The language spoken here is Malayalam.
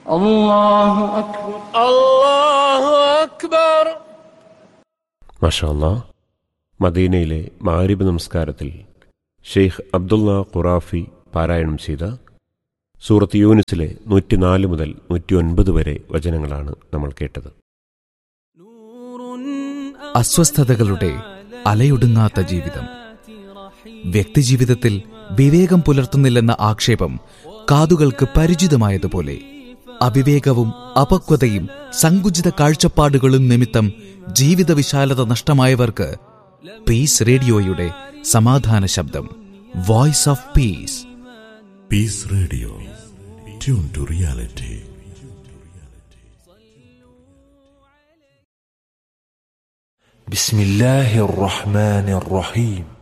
الله أكبر الله أكبر മഷാല്ല മദീനയിലെ മാരിബ് നമസ്കാരത്തിൽ ഷെയ്ഖ് അബ്ദുള്ള ഖുറാഫി പാരായണം ചെയ്ത സൂറത്ത് യൂനിസിലെ നൂറ്റിനാല് മുതൽ നൂറ്റിയൊൻപത് വരെ വചനങ്ങളാണ് നമ്മൾ കേട്ടത് അസ്വസ്ഥതകളുടെ അലയൊടുങ്ങാത്ത ജീവിതം വ്യക്തിജീവിതത്തിൽ വിവേകം പുലർത്തുന്നില്ലെന്ന ആക്ഷേപം കാതുകൾക്ക് പരിചിതമായതുപോലെ അവിവേകവും അപക്വതയും സങ്കുചിത കാഴ്ചപ്പാടുകളും നിമിത്തം ജീവിത വിശാലത നഷ്ടമായവർക്ക് പീസ് റേഡിയോയുടെ സമാധാന ശബ്ദം voice of peace Peace Radio. Tune to reality. بسم الله الرحمن الرحيم